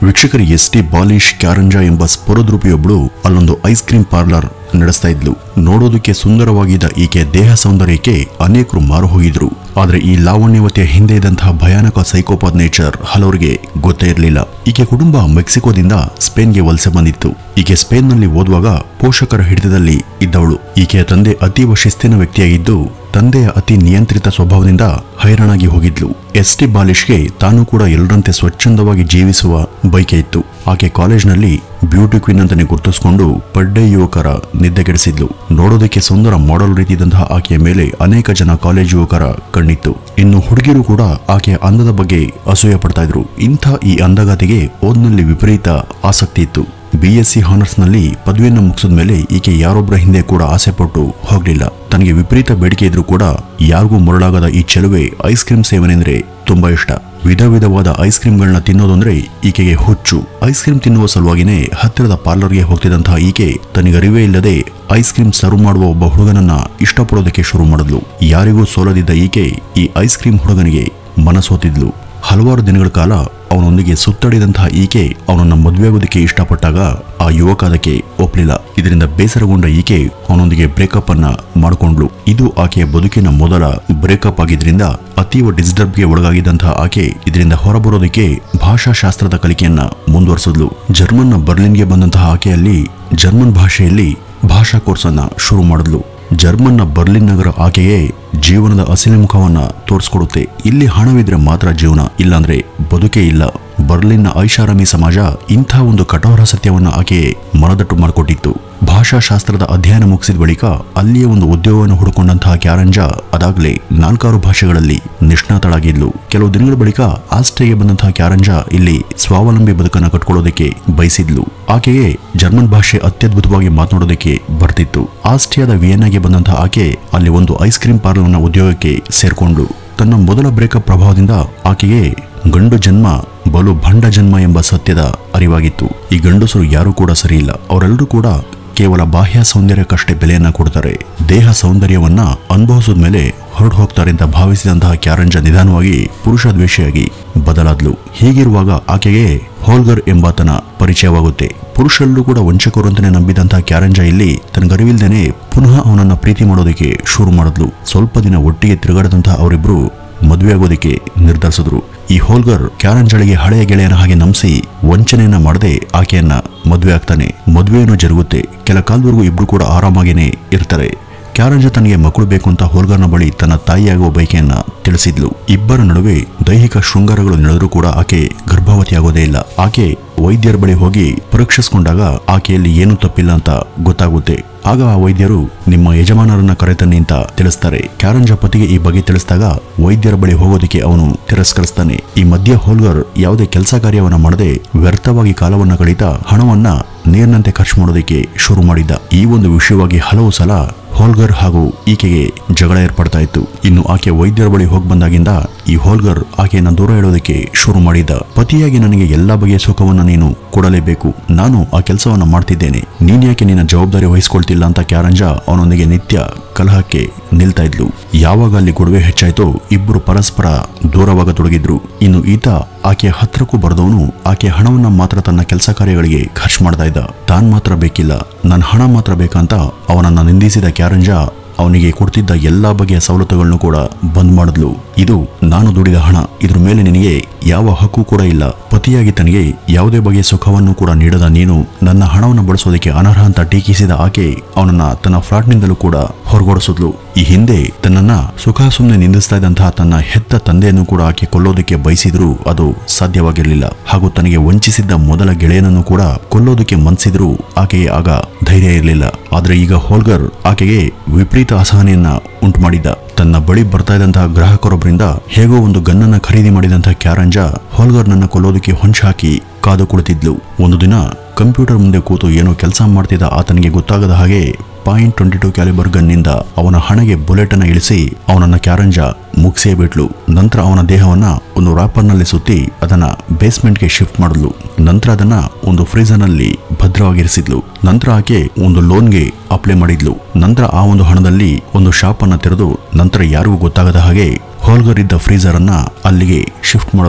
ವೀಕ್ಷಕರು S T ಬಾಲಿಶ್ ಕ್ಯಾರಂಜಾ ಎಂಬ ಸ್ಪುರದ್ರೂಪಿಯೊಬ್ಬಳು ಅಲ್ಲೊಂದು ಐಸ್ ಕ್ರೀಮ್ ಪಾರ್ಲರ್ ನಡೆಸ್ತಾ ಇದ್ಲು ನೋಡೋದಕ್ಕೆ ಸುಂದರವಾಗಿದ್ದ ಈಕೆ ದೇಹ ಸೌಂದರ್ಯಕ್ಕೆ ಅನೇಕರು ಮಾರು ಹೋಗಿದ್ರು ಆದ್ರೆ ಈ ಲಾವಣ್ಯವತಿಯ ಹಿಂದೆ ಇದ್ದಂತಹ ಭಯಾನಕ ಸೈಕೋಪಾತ್ ನೇಚರ್ ಹಲವರಿಗೆ ಗೊತ್ತೇ ಇರಲಿಲ್ಲ ಈಕೆ ಕುಟುಂಬ ಮೆಕ್ಸಿಕೋದಿಂದ ಸ್ಪೇನ್ಗೆ ವಲಸೆ ಬಂದಿತ್ತು ಈಕೆ ಸ್ಪೇನ್ನಲ್ಲಿ ಓದುವಾಗ ಪೋಷಕರ ಹಿಡಿತದಲ್ಲಿ ಇದ್ದವಳು ಈಕೆಯ ತಂದೆ ಅತೀವ ಶಿಸ್ತಿನ ವ್ಯಕ್ತಿಯಾಗಿದ್ದು ತಂದೆಯ ಅತಿ ನಿಯಂತ್ರಿತ ಸ್ವಭಾವದಿಂದ ಹೈರಾಣಾಗಿ ಹೋಗಿದ್ಲು ಎಸ್ ಟಿ ಬಾಲಿಶ್ಗೆ ತಾನು ಕೂಡ ಎಲ್ಲರಂತೆ ಸ್ವಚ್ಛಂದವಾಗಿ ಜೀವಿಸುವ ಬೈಕೆ ಇತ್ತು ಆಕೆ ಕಾಲೇಜ್ನಲ್ಲಿ ಬ್ಯೂಟಿ ಕ್ವೀನ್ ಅಂತಾನೆ ಗುರ್ತಿಸ್ಕೊಂಡು ಪಡ್ಡೆ ಯುವಕರ ನಿದ್ದೆಗೆಡಿಸಿದ್ಲು ನೋಡೋದಕ್ಕೆ ಸುಂದರ ಮಾಡೆಲ್ ರೀತಿ ಇದ್ದಂತಹ ಆಕೆಯ ಮೇಲೆ ಅನೇಕ ಜನ ಕಾಲೇಜ್ ಯುವಕರ ಕಣ್ಣಿತ್ತು ಇನ್ನು ಹುಡುಗಿರು ಕೂಡ ಆಕೆಯ ಅಂದದ ಬಗ್ಗೆ ಅಸೂಯೆ ಪಡ್ತಾ ಇದ್ರು ಇಂಥ ಈ ಅಂದಗಾತಿಗೆ ಓದ್ನಲ್ಲಿ ವಿಪರೀತ ಆಸಕ್ತಿ ಇತ್ತು ಬಿ ಎಸ್ ಸಿ ಹಾನರ್ಸ್ನಲ್ಲಿ ಪದವಿಯನ್ನು ಮುಗಿಸಿದ ಮೇಲೆ ಈಕೆ ಯಾರೊಬ್ಬರ ಹಿಂದೆ ಕೂಡ ಆಸೆ ಪಟ್ಟು ಹೋಗಲಿಲ್ಲ ತನಗೆ ವಿಪರೀತ ಬೇಡಿಕೆ ಇದ್ರೂ ಕೂಡ ಯಾರಿಗೂ ಮರಳಾಗದ ಈ ಚೆಲುವೆ ಐಸ್ ಕ್ರೀಮ್ ಸೇವನೆ ಅಂದ್ರೆ ತುಂಬಾ ಇಷ್ಟ ವಿಧ ವಿಧವಾದ ಐಸ್ ಕ್ರೀಮ್ಗಳನ್ನ ತಿನ್ನೋದಂದ್ರೆ ಈಕೆಗೆ ಹುಚ್ಚು ಐಸ್ ಕ್ರೀಮ್ ತಿನ್ನುವ ಸಲುವಾಗಿನೇ ಹತ್ತಿರದ ಪಾರ್ಲರ್ಗೆ ಹೋಗ್ತಿದ್ದಂತಹ ಈಕೆ ತನಗರಿವೇ ಇಲ್ಲದೆ ಐಸ್ ಕ್ರೀಮ್ ಸರ್ವ್ ಮಾಡುವ ಒಬ್ಬ ಹುಡುಗನನ್ನ ಇಷ್ಟಪಡೋದಕ್ಕೆ ಶುರು ಮಾಡಿದ್ಲು ಯಾರಿಗೂ ಸೋಲದಿದ್ದ ಈಕೆ ಈ ಐಸ್ ಕ್ರೀಮ್ ಹುಡುಗನಿಗೆ ಮನಸೋತಿದ್ಲು ಹಲವಾರು ದಿನಗಳ ಕಾಲ ಅವನೊಂದಿಗೆ ಸುತ್ತಡಿದಂತಹ ಈಕೆ ಅವನನ್ನ ಮದುವೆಯಾಗೋದಕ್ಕೆ ಇಷ್ಟಪಟ್ಟಾಗ ಆ ಯುವಕ ಅದಕ್ಕೆ ಒಪ್ಲಿಲ್ಲ ಇದರಿಂದ ಬೇಸರಗೊಂಡ ಈಕೆ ಅವನೊಂದಿಗೆ ಬ್ರೇಕಪ್ ಅನ್ನ ಮಾಡಿಕೊಂಡ್ಲು ಇದು ಆಕೆಯ ಬದುಕಿನ ಮೊದಲ ಬ್ರೇಕಪ್ ಆಗಿದ್ರಿಂದ ಅತೀವ ಡಿಸ್ಟರ್ಬ್ಗೆ ಒಳಗಾಗಿದ್ದಂತಹ ಆಕೆ ಇದರಿಂದ ಹೊರಬರೋದಕ್ಕೆ ಭಾಷಾಶಾಸ್ತ್ರದ ಕಲಿಕೆಯನ್ನ ಮುಂದುವರಿಸಿದ್ಲು ಜರ್ಮನ್ನ ಬರ್ಲಿನ್ಗೆ ಬಂದಂತಹ ಆಕೆಯಲ್ಲಿ ಜರ್ಮನ್ ಭಾಷೆಯಲ್ಲಿ ಭಾಷಾ ಕೋರ್ಸ್ ಅನ್ನ ಶುರು ಮಾಡಿದ್ಲು ಜರ್ಮನ್ನ ಬರ್ಲಿನ್ ನಗರ ಆಕೆಯೇ ಜೀವನದ ಅಸಲಿ ಮುಖವನ್ನ ತೋರಿಸ್ಕೊಡುತ್ತೆ ಇಲ್ಲಿ ಹಣವಿದ್ರೆ ಮಾತ್ರ ಜೀವನ ಇಲ್ಲಾಂದ್ರೆ ಬದುಕೇ ಇಲ್ಲ ಬರ್ಲಿನ್ನ ಐಷಾರಾಮಿ ಸಮಾಜ ಇಂಥ ಒಂದು ಕಠೋರ ಸತ್ಯವನ್ನ ಆಕೆಯೇ ಮನದಟ್ಟು ಮಾಡಿಕೊಟ್ಟಿತ್ತು ಭಾಷಾಶಾಸ್ತ್ರದ ಅಧ್ಯಯನ ಮುಗಿಸಿದ ಬಳಿಕ ಅಲ್ಲಿಯೇ ಒಂದು ಉದ್ಯೋಗವನ್ನು ಹುಡುಕೊಂಡಂತಹ ಕ್ಯಾರಂಜಾ ಅದಾಗಲೇ ನಾಲ್ಕಾರು ಭಾಷೆಗಳಲ್ಲಿ ನಿಷ್ಣಾತಳಾಗಿದ್ಲು ಕೆಲವು ದಿನಗಳ ಬಳಿಕ ಆಸ್ಟ್ರೇಗೆ ಬಂದಂತಹ ಕ್ಯಾರಂಜಾ ಇಲ್ಲಿ ಸ್ವಾವಲಂಬಿ ಬದುಕನ್ನು ಕಟ್ಕೊಳ್ಳೋದಕ್ಕೆ ಬಯಸಿದ್ಲು ಆಕೆಗೆ ಜರ್ಮನ್ ಭಾಷೆ ಅತ್ಯದ್ಭುತವಾಗಿ ಮಾತನಾಡೋದಕ್ಕೆ ಬರ್ತಿತ್ತು ಆಸ್ಟ್ರಿಯಾದ ವಿಯೆನ್ನಾಗೆ ಬಂದಂತಹ ಆಕೆ ಅಲ್ಲಿ ಒಂದು ಐಸ್ ಕ್ರೀಮ್ ಪಾರ್ಲರ್ನ ಉದ್ಯೋಗಕ್ಕೆ ಸೇರ್ಕೊಂಡು ತನ್ನ ಮೊದಲ ಬ್ರೇಕಪ್ ಪ್ರಭಾವದಿಂದ ಆಕೆಗೆ ಗಂಡು ಜನ್ಮ ಬಲು ಭಂಡ ಜನ್ಮ ಎಂಬ ಸತ್ಯದ ಅರಿವಾಗಿತ್ತು ಈ ಗಂಡಸರು ಯಾರೂ ಕೂಡ ಸರಿಯಿಲ್ಲ ಅವರೆಲ್ಲರೂ ಕೂಡ ಕೇವಲ ಬಾಹ್ಯ ಸೌಂದರ್ಯಕ್ಕಷ್ಟೇ ಬೆಲೆಯನ್ನ ಕೊಡ್ತಾರೆ ದೇಹ ಸೌಂದರ್ಯವನ್ನ ಅನುಭವಿಸಿದ ಮೇಲೆ ಹೊರಟು ಹೋಗ್ತಾರೆ ಅಂತ ಭಾವಿಸಿದಂತಹ ಕ್ಯಾರಂಜ ನಿಧಾನವಾಗಿ ಪುರುಷ ದ್ವೇಷಿಯಾಗಿ ಬದಲಾದ್ಲು ಹೀಗಿರುವಾಗ ಆಕೆಗೆ ಹೋಲ್ಗರ್ ಎಂಬಾತನ ಪರಿಚಯವಾಗುತ್ತೆ ಪುರುಷರಲ್ಲೂ ಕೂಡ ವಂಚಕರು ಅಂತಾನೆ ನಂಬಿದಂತಹ ಕ್ಯಾರಂಜ ಇಲ್ಲಿ ತನಗರಿವಿಲ್ದೇನೆ ಪುನಃ ಅವನನ್ನ ಪ್ರೀತಿ ಮಾಡೋದಕ್ಕೆ ಶುರು ಮಾಡಿದ್ಲು ಸ್ವಲ್ಪ ದಿನ ಒಟ್ಟಿಗೆ ತಿರುಗಾಡದಂತಹ ಅವರಿಬ್ರು ಮದುವೆಯಾಗೋದಕ್ಕೆ ನಿರ್ಧರಿಸಿದ್ರು ಈ ಹೋಲ್ಗರ್ ಕ್ಯಾರಂಜಳಿಗೆ ಹಳೆಯ ಗೆಳೆಯನ ಹಾಗೆ ನಂಬಿಸಿ ವಂಚನೆಯನ್ನ ಮಾಡದೆ ಆಕೆಯನ್ನ ಮದುವೆ ಆಗ್ತಾನೆ ಮದುವೆಯನ್ನು ಜರುಗುತ್ತೆ ಕೆಲ ಕಾಲದವರೆಗೂ ಇಬ್ರು ಕೂಡ ಆರಾಮಾಗೇನೆ ಇರ್ತಾರೆ ಕ್ಯಾರಂಜ ತನಗೆ ಮಕ್ಕಳು ಬೇಕು ಅಂತ ಹೋಲ್ಗರ್ನ ಬಳಿ ತನ್ನ ತಾಯಿಯಾಗುವ ಬಯಕೆಯನ್ನ ತಿಳಿಸಿದ್ಲು ಇಬ್ಬರ ನಡುವೆ ದೈಹಿಕ ಶೃಂಗಾರಗಳು ನಡೆದರೂ ಕೂಡ ಆಕೆ ಗರ್ಭವತಿಯಾಗೋದೇ ಇಲ್ಲ ಆಕೆ ವೈದ್ಯರ ಬಳಿ ಹೋಗಿ ಪರೀಕ್ಷಿಸ್ಕೊಂಡಾಗ ಆಕೆಯಲ್ಲಿ ಏನೂ ತಪ್ಪಿಲ್ಲ ಅಂತ ಗೊತ್ತಾಗುತ್ತೆ ಆಗ ಆ ವೈದ್ಯರು ನಿಮ್ಮ ಯಜಮಾನರನ್ನ ಕರೆತನ್ನಿ ಅಂತ ತಿಳಿಸ್ತಾರೆ ಕ್ಯಾರಂಜ ಪತಿಗೆ ಈ ಬಗ್ಗೆ ತಿಳಿಸಿದಾಗ ವೈದ್ಯರ ಬಳಿ ಹೋಗೋದಕ್ಕೆ ಅವನು ತಿರಸ್ಕರಿಸ್ತಾನೆ ಈ ಮಧ್ಯ ಹೋಲ್ಗರ್ ಯಾವುದೇ ಕೆಲಸ ಕಾರ್ಯವನ್ನ ಮಾಡದೆ ವ್ಯರ್ಥವಾಗಿ ಕಾಲವನ್ನ ಕಳೀತಾ ಹಣವನ್ನ ನೀರಿನಂತೆ ಖರ್ಚು ಮಾಡೋದಕ್ಕೆ ಶುರು ಮಾಡಿದ್ದ ಈ ಒಂದು ವಿಷಯವಾಗಿ ಹಲವು ಸಲ ಹೋಲ್ಗರ್ ಹಾಗೂ ಈಕೆಗೆ ಜಗಳ ಏರ್ಪಡ್ತಾ ಇತ್ತು ಇನ್ನು ಆಕೆ ವೈದ್ಯರ ಬಳಿ ಹೋಗಿ ಬಂದಾಗಿಂದ ಈ ಹೋಲ್ಗರ್ ಆಕೆಯನ್ನ ದೂರ ಇಡೋದಕ್ಕೆ ಶುರು ಮಾಡಿದ್ದ ಪತಿಯಾಗಿ ನನಗೆ ಎಲ್ಲಾ ಬಗೆಯ ಸುಖವನ್ನ ನೀನು ಕೊಡಲೇಬೇಕು ನಾನು ಆ ಕೆಲಸವನ್ನ ಮಾಡ್ತಿದ್ದೇನೆ ನೀನ್ ಯಾಕೆ ನಿನ್ನ ಜವಾಬ್ದಾರಿ ವಹಿಸ್ಕೊಳ್ತಿಲ್ಲ ಅಂತ ಕ್ಯಾರಂಜ ಅವನೊಂದಿಗೆ ನಿತ್ಯ ಕಲಹಕ್ಕೆ ನಿಲ್ತಾ ಇದ್ಲು ಯಾವಾಗ ಅಲ್ಲಿ ಗೊಡವೆ ಹೆಚ್ಚಾಯ್ತೋ ಇಬ್ಬರು ಪರಸ್ಪರ ದೂರವಾಗತೊಡಗಿದ್ರು ಇನ್ನು ಈತ ಆಕೆಯ ಹತ್ರಕ್ಕೂ ಬರೆದವನು ಆಕೆಯ ಹಣವನ್ನ ಮಾತ್ರ ತನ್ನ ಕೆಲಸ ಕಾರ್ಯಗಳಿಗೆ ಖರ್ಚು ಮಾಡ್ತಾ ಇದ್ದ ತಾನ್ ಮಾತ್ರ ಬೇಕಿಲ್ಲ ನನ್ನ ಹಣ ಮಾತ್ರ ಬೇಕಂತ ಅವನನ್ನ ನಿಂದಿಸಿದ ಕ್ಯಾರಂಜ ಅವನಿಗೆ ಕೊಡ್ತಿದ್ದ ಎಲ್ಲಾ ಬಗೆಯ ಸವಲತ್ತುಗಳನ್ನು ಕೂಡ ಬಂದ್ ಮಾಡಿದ್ಲು ಇದು ನಾನು ದುಡಿದ ಹಣ ಇದ್ರ ಮೇಲೆ ನಿನಗೆ ಯಾವ ಹಕ್ಕು ಕೂಡ ಇಲ್ಲ ಪತಿಯಾಗಿ ತನಗೆ ಯಾವುದೇ ಬಗೆಯ ಸುಖವನ್ನು ಕೂಡ ನೀಡದ ನೀನು ನನ್ನ ಹಣವನ್ನು ಬಳಸೋದಕ್ಕೆ ಅನರ್ಹ ಅಂತ ಟೀಕಿಸಿದ ಆಕೆ ಅವನನ್ನ ತನ್ನ ಫ್ಲಾಟ್ನಿಂದಲೂ ಕೂಡ ಹೊರಗೊಡಿಸಿದ್ಲು ಈ ಹಿಂದೆ ತನ್ನನ್ನ ಸುಖ ಸುಮ್ಮನೆ ನಿಂದಿಸ್ತಾ ಇದ್ದಂತಹ ತನ್ನ ಹೆತ್ತ ತಂದೆಯನ್ನು ಕೂಡ ಆಕೆ ಕೊಲ್ಲೋದಕ್ಕೆ ಬಯಸಿದ್ರೂ ಅದು ಸಾಧ್ಯವಾಗಿರಲಿಲ್ಲ ಹಾಗೂ ತನಗೆ ವಂಚಿಸಿದ್ದ ಮೊದಲ ಗೆಳೆಯನನ್ನು ಕೂಡ ಕೊಲ್ಲೋದಕ್ಕೆ ಮನ್ಸಿದ್ರೂ ಆಕೆಗೆ ಆಗ ಧೈರ್ಯ ಇರಲಿಲ್ಲ ಆದ್ರೆ ಈಗ ಹೋಲ್ಗರ್ ಆಕೆಗೆ ವಿಪರೀತ ಅಸಹನೆಯನ್ನ ಉಂಟು ಮಾಡಿದ್ದ ತನ್ನ ಬಳಿ ಬರ್ತಾ ಇದ್ದಂತಹ ಗ್ರಾಹಕರೊಬ್ಬರಿಂದ ಹೇಗೋ ಒಂದು ಗನ್ನನ್ನ ಖರೀದಿ ಮಾಡಿದಂತಹ ಕ್ಯಾರಂಜ ಹೋಲ್ಗರ್ನನ್ನ ಕೊಲ್ಲೋದಕ್ಕೆ ಹೊಂಚು ಹಾಕಿ ಕಾದು ಕುಳಿತಿದ್ಲು ಒಂದು ದಿನ ಕಂಪ್ಯೂಟರ್ ಮುಂದೆ ಕೂತು ಏನೋ ಕೆಲಸ ಮಾಡ್ತಿದ್ದ ಆತನಿಗೆ ಗೊತ್ತಾಗದ ಹಾಗೆ ಪಾಯಿಂಟ್ ಟ್ವೆಂಟಿ ಟು ಕ್ಯಾಲಿಬರ್ ಗನ್ನಿಂದ ಅವನ ಹಣೆಗೆ ಬುಲೆಟ್ ಅನ್ನ ಇಳಿಸಿ ಅವನನ್ನ ಕ್ಯಾರಂಜ ಮುಗಿಸೇ ಬಿಟ್ಲು ನಂತರ ಅವನ ದೇಹವನ್ನ ಒಂದು ರ್ಯಾಪರ್ನಲ್ಲಿ ಸುತ್ತಿ ಅದನ್ನ ಬೇಸ್ಮೆಂಟ್ಗೆ ಶಿಫ್ಟ್ ಮಾಡಿದ್ಲು ನಂತರ ಅದನ್ನ ಒಂದು ಫ್ರೀಜರ್ನಲ್ಲಿ ಭದ್ರವಾಗಿರಿಸಿದ್ಲು ನಂತರ ಆಕೆ ಒಂದು ಲೋನ್ಗೆ ಅಪ್ಲೈ ಮಾಡಿದ್ಲು ನಂತರ ಆ ಒಂದು ಹಣದಲ್ಲಿ ಒಂದು ಶಾಪ್ ಅನ್ನ ತೆರೆದು ನಂತರ ಯಾರಿಗೂ ಗೊತ್ತಾಗದ ಹಾಗೆ ಹೋಲ್ಗರ್ ಇದ್ದ ಫ್ರೀಜರ್ ಅನ್ನ ಅಲ್ಲಿಗೆ ಶಿಫ್ಟ್ ಮಾಡಿದ್ಲು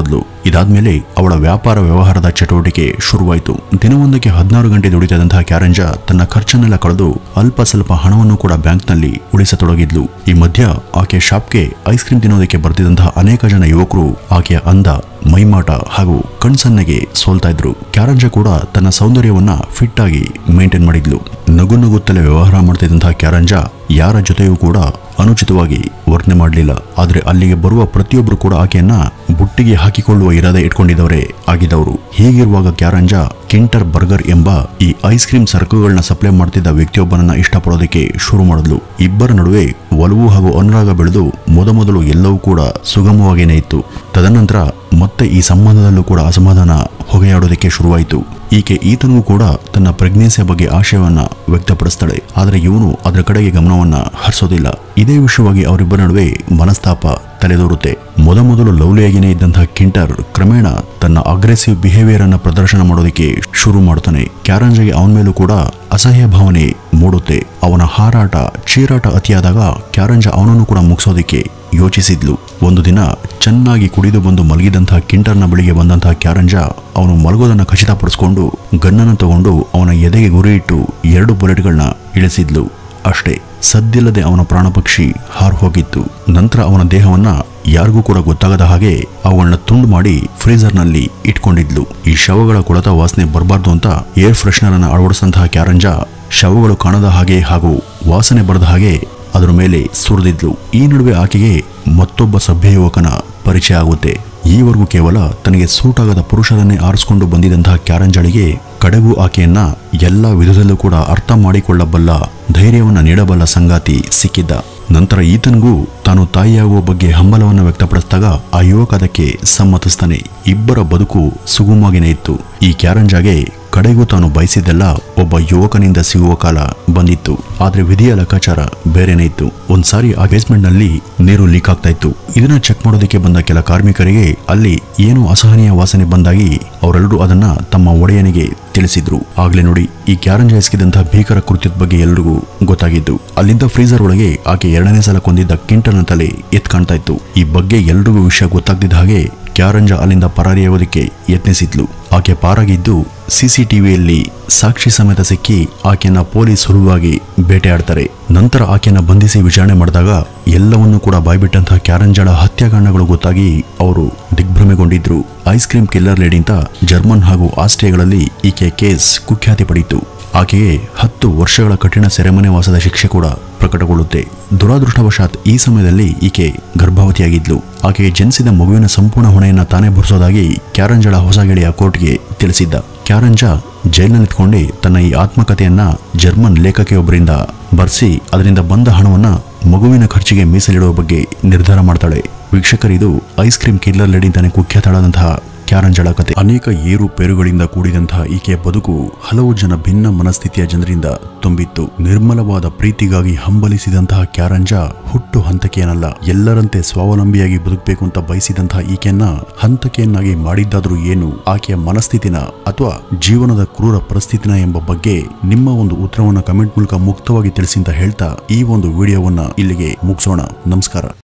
ಇದಾದ್ಮೇಲೆ ಅವಳ ವ್ಯಾಪಾರ ವ್ಯವಹಾರದ ಚಟುವಟಿಕೆ ಶುರುವಾಯಿತು ದಿನವೊಂದಕ್ಕೆ ಹದಿನಾರು ಗಂಟೆ ದುಡಿತದಂತಹ ಕ್ಯಾರಂಜ ತನ್ನ ಖರ್ಚನ್ನೆಲ್ಲ ಕಳೆದು ಅಲ್ಪ ಸ್ವಲ್ಪ ಹಣವನ್ನು ಕೂಡ ಬ್ಯಾಂಕ್ನಲ್ಲಿ ಉಳಿಸತೊಡಗಿದ್ಲು ಈ ಮಧ್ಯ ಆಕೆ ಶಾಪ್ಗೆ ಐಸ್ ಕ್ರೀಮ್ ತಿನ್ನೋದಕ್ಕೆ ಬರ್ತಿದ್ದಂತಹ ಅನೇಕ ಜನ ಯುವಕರು ಆಕೆಯ ಅಂದ ಮೈಮಾಟ ಹಾಗೂ ಕಣ್ಸನ್ನೆಗೆ ಸೋಲ್ತಾ ಇದ್ರು ಕ್ಯಾರಂಜ ಕೂಡ ತನ್ನ ಸೌಂದರ್ಯವನ್ನ ಫಿಟ್ ಆಗಿ ಮೇಂಟೈನ್ ಮಾಡಿದ್ಲು ನಗು ನಗುತ್ತಲೇ ವ್ಯವಹಾರ ಮಾಡ್ತಿದ್ದಂತಹ ಕ್ಯಾರಂಜ ಯಾರ ಜೊತೆಯೂ ಕೂಡ ಅನುಚಿತವಾಗಿ ವರ್ತನೆ ಮಾಡಲಿಲ್ಲ ಆದರೆ ಅಲ್ಲಿಗೆ ಬರುವ ಪ್ರತಿಯೊಬ್ಬರು ಕೂಡ ಆಕೆಯನ್ನ ಬುಟ್ಟಿಗೆ ಹಾಕಿಕೊಳ್ಳುವ ಇರಾದೆ ಇಟ್ಕೊಂಡಿದ್ದವರೇ ಆಗಿದ್ದವರು ಹೀಗಿರುವಾಗ ಕ್ಯಾರಂಜ ಕಿಂಟರ್ ಬರ್ಗರ್ ಎಂಬ ಈ ಐಸ್ ಕ್ರೀಮ್ ಸರಕುಗಳನ್ನ ಸಪ್ಲೈ ಮಾಡ್ತಿದ್ದ ವ್ಯಕ್ತಿಯೊಬ್ಬನನ್ನ ಇಷ್ಟಪಡೋದಕ್ಕೆ ಶುರು ಮಾಡಿದ್ಲು ಇಬ್ಬರ ನಡುವೆ ಒಲವು ಹಾಗೂ ಅನುರಾಗ ಬೆಳೆದು ಮೊದಮೊದಲು ಎಲ್ಲವೂ ಕೂಡ ಸುಗಮವಾಗೇನೇ ಇತ್ತು ತದನಂತರ ಮತ್ತೆ ಈ ಸಂಬಂಧದಲ್ಲೂ ಕೂಡ ಅಸಮಾಧಾನ ಹೊಗೆಯಾಡೋದಕ್ಕೆ ಶುರುವಾಯಿತು ಈಕೆ ಈತನಿಗೂ ಕೂಡ ತನ್ನ ಪ್ರೆಗ್ನೆನ್ಸಿಯ ಬಗ್ಗೆ ಆಶಯವನ್ನ ವ್ಯಕ್ತಪಡಿಸ್ತಾಳೆ ಆದರೆ ಇವನು ಅದರ ಕಡೆಗೆ ಗಮನವನ್ನ ಹರಿಸೋದಿಲ್ಲ ಇದೇ ವಿಷಯವಾಗಿ ಅವರಿಬ್ಬರ ನಡುವೆ ಮನಸ್ತಾಪ ತಲೆದೋರುತ್ತೆ ಮೊದಮೊದಲು ಲವ್ಲಿಯಾಗಿನೇ ಇದ್ದಂತಹ ಕಿಂಟರ್ ಕ್ರಮೇಣ ತನ್ನ ಅಗ್ರೆಸಿವ್ ಬಿಹೇವಿಯರ್ ಅನ್ನ ಪ್ರದರ್ಶನ ಮಾಡೋದಕ್ಕೆ ಶುರು ಮಾಡ್ತಾನೆ ಕ್ಯಾರಂಜಗೆ ಅವನ ಮೇಲೂ ಕೂಡ ಅಸಹ್ಯ ಭಾವನೆ ಮೂಡುತ್ತೆ ಅವನ ಹಾರಾಟ ಚೀರಾಟ ಅತಿಯಾದಾಗ ಕ್ಯಾರಂಜ ಅವನನ್ನು ಕೂಡ ಮುಗಿಸೋದಕ್ಕೆ ಯೋಚಿಸಿದ್ಲು ಒಂದು ದಿನ ಚೆನ್ನಾಗಿ ಕುಡಿದು ಬಂದು ಮಲಗಿದಂತಹ ಕಿಂಟರ್ನ ಬಳಿಗೆ ಬಂದಂತಹ ಕ್ಯಾರಂಜ ಅವನು ಮಲಗೋದನ್ನ ಖಚಿತಪಡಿಸಿಕೊಂಡು ಗನ್ನನ್ನು ತಗೊಂಡು ಅವನ ಎದೆಗೆ ಗುರಿ ಇಟ್ಟು ಎರಡು ಬುಲೆಟ್ಗಳನ್ನ ಇಳಿಸಿದ್ಲು ಅಷ್ಟೇ ಸದ್ದಿಲ್ಲದೆ ಅವನ ಪ್ರಾಣಪಕ್ಷಿ ಹಾರು ಹೋಗಿತ್ತು ನಂತರ ಅವನ ದೇಹವನ್ನ ಯಾರಿಗೂ ಕೂಡ ಗೊತ್ತಾಗದ ಹಾಗೆ ಅವುಗಳನ್ನ ತುಂಡು ಮಾಡಿ ಫ್ರೀಜರ್ನಲ್ಲಿ ಇಟ್ಕೊಂಡಿದ್ಲು ಈ ಶವಗಳ ಕೊಳತ ವಾಸನೆ ಬರಬಾರ್ದು ಅಂತ ಏರ್ ಫ್ರೆಶ್ನರ್ ಅನ್ನ ಅಳವಡಿಸಿದಂತಹ ಕ್ಯಾರಂಜ ಶವಗಳು ಕಾಣದ ಹಾಗೆ ಹಾಗೂ ವಾಸನೆ ಬರದ ಹಾಗೆ ಅದರ ಮೇಲೆ ಸುರಿದಿದ್ಲು ಈ ನಡುವೆ ಆಕೆಗೆ ಮತ್ತೊಬ್ಬ ಸಭ್ಯ ಯುವಕನ ಪರಿಚಯ ಆಗುತ್ತೆ ಈವರೆಗೂ ಕೇವಲ ತನಗೆ ಸೂಟ್ ಆಗದ ಪುರುಷರನ್ನೇ ಆರಿಸಿಕೊಂಡು ಬಂದಿದ್ದಂತಹ ಕ್ಯಾರಂಜಳಿಗೆ ಕಡೆಗೂ ಆಕೆಯನ್ನ ಎಲ್ಲ ವಿಧದಲ್ಲೂ ಕೂಡ ಅರ್ಥ ಮಾಡಿಕೊಳ್ಳಬಲ್ಲ ಧೈರ್ಯವನ್ನ ನೀಡಬಲ್ಲ ಸಂಗಾತಿ ಸಿಕ್ಕಿದ್ದ ನಂತರ ಈತನಿಗೂ ತಾನು ತಾಯಿಯಾಗುವ ಬಗ್ಗೆ ಹಂಬಲವನ್ನು ವ್ಯಕ್ತಪಡಿಸಿದಾಗ ಆ ಯುವಕ ಅದಕ್ಕೆ ಸಮ್ಮತಿಸ್ತಾನೆ ಇಬ್ಬರ ಬದುಕು ಸುಗಮವಾಗಿನೇ ಇತ್ತು ಈ ಕ್ಯಾರಂಜಾಗೆ ಕಡೆಗೂ ತಾನು ಬಯಸಿದ್ದೆಲ್ಲ ಒಬ್ಬ ಯುವಕನಿಂದ ಸಿಗುವ ಕಾಲ ಬಂದಿತ್ತು ಆದ್ರೆ ವಿಧಿಯ ಲೆಕ್ಕಾಚಾರ ಬೇರೆನೇ ಇತ್ತು ಒಂದ್ಸಾರಿ ಆ ಬೇಸ್ಮೆಂಟ್ ನಲ್ಲಿ ನೀರು ಲೀಕ್ ಆಗ್ತಾ ಇತ್ತು ಇದನ್ನ ಚೆಕ್ ಮಾಡೋದಕ್ಕೆ ಬಂದ ಕೆಲ ಕಾರ್ಮಿಕರಿಗೆ ಅಲ್ಲಿ ಏನೋ ಅಸಹನೀಯ ವಾಸನೆ ಬಂದಾಗಿ ಅವರೆಲ್ಲರೂ ಅದನ್ನ ತಮ್ಮ ಒಡೆಯನಿಗೆ ತಿಳಿಸಿದ್ರು ಆಗ್ಲೇ ನೋಡಿ ಈ ಕ್ಯಾರಂಜ ಎಸಗಿದಂತಹ ಭೀಕರ ಕೃತ್ಯದ ಬಗ್ಗೆ ಎಲ್ರಿಗೂ ಗೊತ್ತಾಗಿದ್ದು ಅಲ್ಲಿಂದ ಫ್ರೀಜರ್ ಒಳಗೆ ಆಕೆ ಎರಡನೇ ಸಲ ಕೊಂದಿದ್ದ ಕಿಂಟನ ತಲೆ ಎತ್ ಕಾಣ್ತಾ ಇತ್ತು ಈ ಬಗ್ಗೆ ಎಲ್ರಿಗೂ ವಿಷಯ ಗೊತ್ತಾಗ್ತಿದ್ದ ಹಾಗೆ ಕ್ಯಾರಂಜ ಅಲ್ಲಿಂದ ಪರಾರಿಯಾಗೋದಕ್ಕೆ ಯತ್ನಿಸಿದ್ಲು ಆಕೆ ಪಾರಾಗಿದ್ದು ಸಿಸಿಟಿವಿಯಲ್ಲಿ ಸಾಕ್ಷಿ ಸಮೇತ ಸಿಕ್ಕಿ ಆಕೆಯನ್ನ ಪೊಲೀಸ್ ಸುಲಭವಾಗಿ ಬೇಟೆಯಾಡ್ತಾರೆ ನಂತರ ಆಕೆಯನ್ನ ಬಂಧಿಸಿ ವಿಚಾರಣೆ ಮಾಡಿದಾಗ ಎಲ್ಲವನ್ನೂ ಕೂಡ ಬಾಯ್ಬಿಟ್ಟಂತಹ ಕ್ಯಾರಂಜಳ ಹತ್ಯಾಕಾಂಡಗಳು ಗೊತ್ತಾಗಿ ಅವರು ದಿಗ್ಭ್ರಮೆಗೊಂಡಿದ್ರು ಐಸ್ ಕ್ರೀಮ್ ಕಿಲ್ಲರ್ ಲೇಡಿ ಅಂತ ಜರ್ಮನ್ ಹಾಗೂ ಆಸ್ಟ್ರಿಯಾಗಳಲ್ಲಿ ಈಕೆ ಕೇಸ್ ಕುಖ್ಯಾತಿ ಪಡೆಯಿತು ಆಕೆಗೆ ಹತ್ತು ವರ್ಷಗಳ ಕಠಿಣ ಸೆರೆಮನೆ ವಾಸದ ಶಿಕ್ಷೆ ಕೂಡ ಪ್ರಕಟಗೊಳ್ಳುತ್ತೆ ದುರಾದೃಷ್ಟವಶಾತ್ ಈ ಸಮಯದಲ್ಲಿ ಈಕೆ ಗರ್ಭವತಿಯಾಗಿದ್ಲು ಆಕೆಗೆ ಜನಿಸಿದ ಮಗುವಿನ ಸಂಪೂರ್ಣ ಹೊಣೆಯನ್ನ ತಾನೇ ಭರಿಸೋದಾಗಿ ಕ್ಯಾರಂಜಳ ಹೊಸ ಗೆಳೆಯ ಕೋರ್ಟ್ಗೆ ತಿಳಿಸಿದ್ದ ಕ್ಯಾರಂಜ ಜೈಲಿನಲ್ಲಿತ್ಕೊಂಡೆ ತನ್ನ ಈ ಆತ್ಮಕಥೆಯನ್ನ ಜರ್ಮನ್ ಲೇಖಕಿಯೊಬ್ಬರಿಂದ ಬರ್ಸಿ ಅದರಿಂದ ಬಂದ ಹಣವನ್ನ ಮಗುವಿನ ಖರ್ಚಿಗೆ ಮೀಸಲಿಡುವ ಬಗ್ಗೆ ನಿರ್ಧಾರ ಮಾಡ್ತಾಳೆ ವೀಕ್ಷಕರಿದು ಐಸ್ ಕ್ರೀಮ್ ಕಿಲ್ಲರ್ ಲೇಡಿ ಅಂತಾನೆ ಕುಖ್ಯಾತಳಾದಂತಹ ಕ್ಯಾರಂಜಳ ಕತೆ ಅನೇಕ ಏರುಪೇರುಗಳಿಂದ ಕೂಡಿದಂತಹ ಈಕೆಯ ಬದುಕು ಹಲವು ಜನ ಭಿನ್ನ ಮನಸ್ಥಿತಿಯ ಜನರಿಂದ ತುಂಬಿತ್ತು ನಿರ್ಮಲವಾದ ಪ್ರೀತಿಗಾಗಿ ಹಂಬಲಿಸಿದಂತಹ ಕ್ಯಾರಂಜ ಹುಟ್ಟು ಹಂತಕಿಯನಲ್ಲ ಎಲ್ಲರಂತೆ ಸ್ವಾವಲಂಬಿಯಾಗಿ ಬದುಕಬೇಕು ಅಂತ ಬಯಸಿದಂತಹ ಈಕೆಯನ್ನ ಹಂತಕಿಯನ್ನಾಗಿ ಮಾಡಿದ್ದಾದ್ರೂ ಏನು ಆಕೆಯ ಮನಸ್ಥಿತಿನ ಅಥವಾ ಜೀವನದ ಕ್ರೂರ ಪರಿಸ್ಥಿತಿನ ಎಂಬ ಬಗ್ಗೆ ನಿಮ್ಮ ಒಂದು ಉತ್ತರವನ್ನ ಕಮೆಂಟ್ ಮೂಲಕ ಮುಕ್ತವಾಗಿ ತಿಳಿಸಿ ಅಂತ ಹೇಳ್ತಾ ಈ ಒಂದು ವಿಡಿಯೋವನ್ನ ಇಲ್ಲಿಗೆ ಮುಗಿಸೋಣ ನಮಸ್ಕಾರ